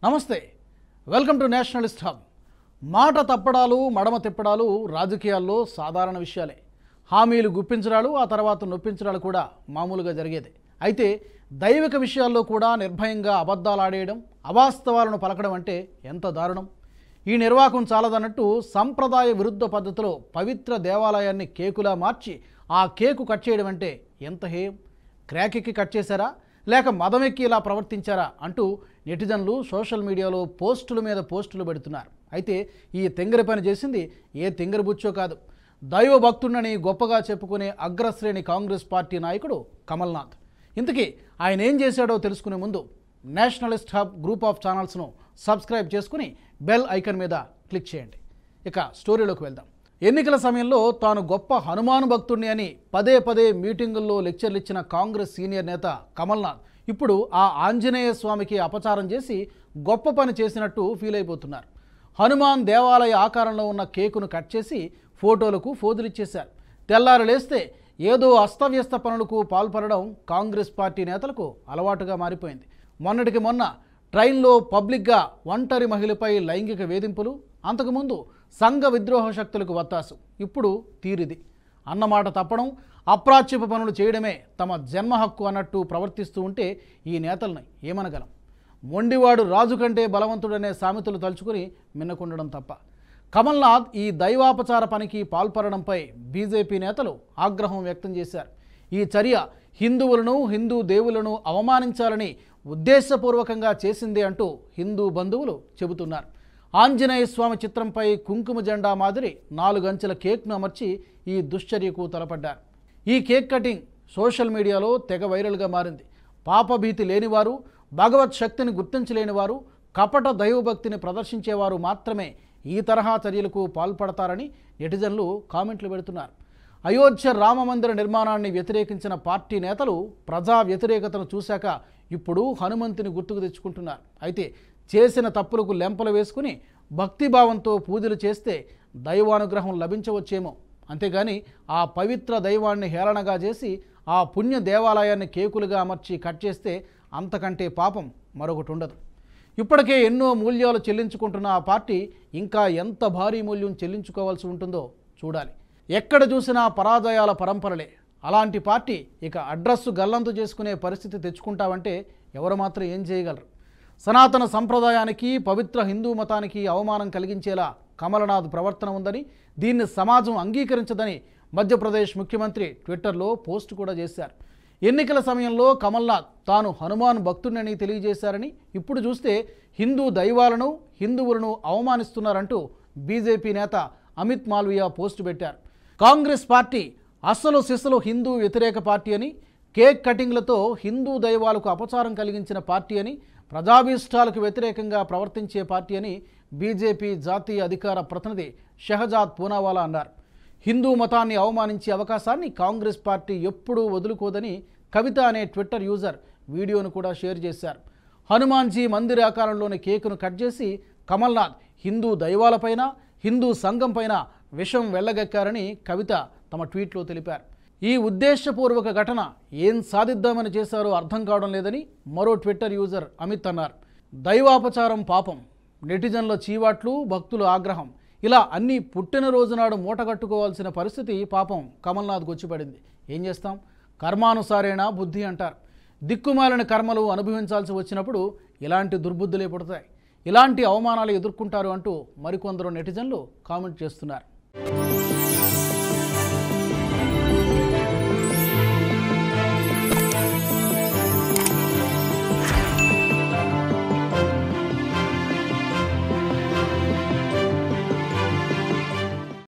నమస్తే welcome to Nationalist hub మాట తప్పడాలు మడమ తిప్పడాలు రాజకీయాల్లో సాధారణ విషయాలే హామీలు గుప్పించడాలు ఆ తర్వాత నొప్పించడాలు కూడా మామూలుగా జరిగేదే అయితే దైవిక విషయాల్లో కూడా నిర్భయంగా అబద్ధాలు ఆడేయడం అవాస్తవాలను పలకడం అంటే ఎంత దారుణం ఈ నిర్వాకం చాలదన్నట్టు సంప్రదాయ విరుద్ధ పద్ధతిలో పవిత్ర దేవాలయాన్ని కేకులా మార్చి ఆ కేకు కట్ చేయడం అంటే ఎంత హేయం క్రాకెక్కి కట్ చేశారా లేక మదమెక్కి ఇలా ప్రవర్తించారా అంటూ నెటిజన్లు సోషల్ మీడియాలో పోస్టుల మీద పోస్టులు పెడుతున్నారు అయితే ఈ తెంగరి పని చేసింది ఏ తెంగరి బుచ్చో కాదు దైవ భక్తుడని గొప్పగా చెప్పుకునే అగ్రశ్రేణి కాంగ్రెస్ పార్టీ నాయకుడు కమల్నాథ్ ఇంతకీ ఆయన ఏం చేశాడో తెలుసుకునే ముందు నేషనలిస్ట్ హబ్ గ్రూప్ ఆఫ్ ఛానల్స్ను సబ్స్క్రైబ్ చేసుకుని బెల్ ఐకన్ మీద క్లిక్ చేయండి ఇక స్టోరీలోకి వెళ్దాం ఎన్నికల సమయంలో తాను గొప్ప హనుమాన్ భక్తుడిని అని పదే పదే మీటింగుల్లో లెక్చర్లు ఇచ్చిన కాంగ్రెస్ సీనియర్ నేత కమల్నాథ్ ఇప్పుడు ఆ ఆంజనేయ స్వామికి అపచారం చేసి గొప్ప పని చేసినట్టు ఫీల్ అయిపోతున్నారు హనుమాన్ దేవాలయ ఆకారంలో ఉన్న కేకును కట్ చేసి ఫోటోలకు ఫోజులిచ్చేశారు తెల్లారు లేస్తే ఏదో అస్తవ్యస్త పనులకు పాల్పడడం కాంగ్రెస్ పార్టీ నేతలకు అలవాటుగా మారిపోయింది మొన్నటికి మొన్న ట్రైన్లో పబ్లిక్గా ఒంటరి మహిళపై లైంగిక వేధింపులు అంతకుముందు సంఘ విద్రోహ శక్తులకు వత్తాసు ఇప్పుడు తీరిది అన్నమాట తప్పడం అప్రాచ్యపు పనులు చేయడమే తమ జన్మ హక్కు అన్నట్టు ప్రవర్తిస్తూ ఉంటే ఈ నేతల్ని ఏమనగలం మొండివాడు రాజు కంటే బలవంతుడనే సామెతలు తలుచుకుని మిన్నకుండడం తప్ప కమల్నాథ్ ఈ దైవాపచార పనికి పాల్పడడంపై బీజేపీ నేతలు ఆగ్రహం వ్యక్తం చేశారు ఈ చర్య హిందువులను హిందూ దేవులను అవమానించాలని ఉద్దేశపూర్వకంగా చేసింది అంటూ హిందూ బంధువులు చెబుతున్నారు ఆంజనేయ స్వామి చిత్రంపై కుంకుమ జెండా మాదిరి నాలుగంచెల కేక్ను అమర్చి ఈ దుశ్చర్యకు తలపడ్డారు ఈ కేక్ కటింగ్ సోషల్ మీడియాలో తెగ వైరల్గా మారింది పాపభీతి లేనివారు భగవత్ శక్తిని గుర్తించలేని వారు కపట దైవభక్తిని ప్రదర్శించేవారు మాత్రమే ఈ తరహా చర్యలకు పాల్పడతారని నెటిజన్లు కామెంట్లు పెడుతున్నారు అయోధ్య రామమందిర నిర్మాణాన్ని వ్యతిరేకించిన పార్టీ నేతలు ప్రజా వ్యతిరేకతను చూశాక ఇప్పుడు హనుమంతుని గుర్తుకు తెచ్చుకుంటున్నారు అయితే చేసిన తప్పులకు లెంపలు వేసుకుని భక్తిభావంతో పూజలు చేస్తే దైవానుగ్రహం లభించవచ్చేమో అంతేగాని ఆ పవిత్ర దైవాన్ని హేళనగా చేసి ఆ పుణ్య దేవాలయాన్ని కేకులుగా అమర్చి కట్ చేస్తే అంతకంటే పాపం మరొకటి ఉండదు ఇప్పటికే ఎన్నో మూల్యాలు చెల్లించుకుంటున్న ఆ పార్టీ ఇంకా ఎంత భారీ మూల్యం చెల్లించుకోవాల్సి ఉంటుందో చూడాలి ఎక్కడ చూసినా పరాజయాల పరంపరలే అలాంటి పార్టీ ఇక అడ్రస్సు గల్లంతు చేసుకునే పరిస్థితి తెచ్చుకుంటామంటే ఎవరు మాత్రం ఏం చేయగలరు సనాతన సంప్రదాయానికి పవిత్ర హిందూ మతానికి అవమానం కలిగించేలా కమలనాథ్ ప్రవర్తన ఉందని దీన్ని సమాజం అంగీకరించదని మధ్యప్రదేశ్ ముఖ్యమంత్రి ట్విట్టర్లో పోస్ట్ కూడా చేశారు ఎన్నికల సమయంలో కమల్నాథ్ తాను హనుమాన్ భక్తుడిని తెలియజేశారని ఇప్పుడు చూస్తే హిందూ దైవాలను హిందువులను అవమానిస్తున్నారంటూ బీజేపీ నేత అమిత్ మాల్వియా పోస్టు పెట్టారు కాంగ్రెస్ పార్టీ అసలు సిసలు హిందూ వ్యతిరేక పార్టీ అని కేక్ కటింగ్లతో హిందూ దైవాలకు అపచారం కలిగించిన పార్టీ అని ప్రజాభీష్టాలకు వ్యతిరేకంగా ప్రవర్తించే పార్టీ అని బీజేపీ జాతీయ అధికార ప్రతినిధి షహజాద్ పూనావాలా అన్నారు హిందూ మతాన్ని అవమానించే అవకాశాన్ని కాంగ్రెస్ పార్టీ ఎప్పుడూ వదులుకోదని కవిత అనే ట్విట్టర్ యూజర్ వీడియోను కూడా షేర్ చేశారు హనుమాన్జీ మందిర ఆకారంలోని కేకును కట్ చేసి కమల్నాథ్ హిందూ దైవాలపైన హిందూ సంఘంపైన విషం వెళ్ళగక్కారని కవిత తమ ట్వీట్లో తెలిపారు ఈ ఉద్దేశపూర్వక ఘటన ఏం సాధిద్దామని చేశారో అర్థం కావడం లేదని మరో ట్విట్టర్ యూజర్ అమిత్ అన్నారు దైవాపచారం పాపం నెటిజన్ల చీవాట్లు భక్తుల ఆగ్రహం ఇలా అన్ని పుట్టినరోజు నాడు మూటగట్టుకోవాల్సిన పరిస్థితి పాపం కమల్నాథ్కు వచ్చి పడింది ఏం చేస్తాం కర్మానుసారేనా బుద్ధి అంటారు దిక్కుమాలిన కర్మలు అనుభవించాల్సి వచ్చినప్పుడు ఇలాంటి దుర్బుద్ధులే పుడతాయి ఇలాంటి అవమానాలు ఎదుర్కొంటారు అంటూ మరికొందరు నెటిజన్లు కామెంట్ చేస్తున్నారు